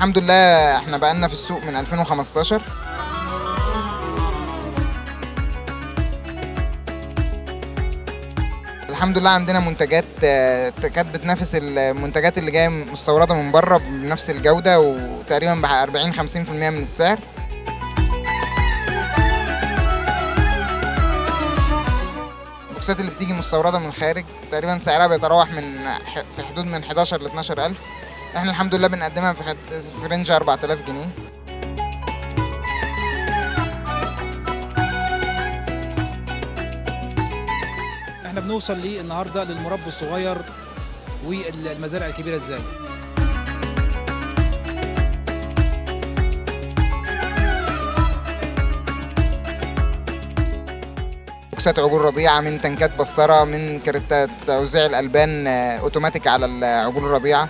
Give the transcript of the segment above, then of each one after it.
الحمد لله احنا بقالنا في السوق من 2015 الحمد لله عندنا منتجات آه، كانت بتنافس المنتجات اللي جايه مستورده من بره بنفس الجوده وتقريبا ب 40 50% من السعر البوكسات اللي بتيجي مستورده من الخارج تقريبا سعرها بيتراوح من ح- في حدود من 11 ل 12000 احنا الحمد لله بنقدمها في حد- في رينج 4000 جنيه احنا بنوصل ليه النهارده للمربى الصغير والمزارع الكبيره ازاي بوكسات عجول رضيعه من تنكات بسطره من كريتات توزيع الالبان آه، اوتوماتيك على العجول الرضيعه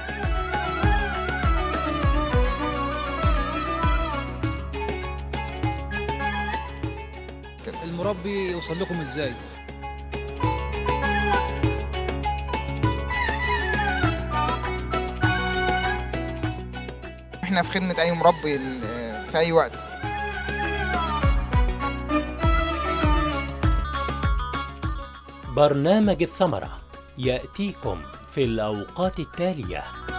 المربي يوصل لكم ازاي احنا في خدمه اي مربي ال- في اي وقت برنامج الثمرة يأتيكم في الأوقات التالية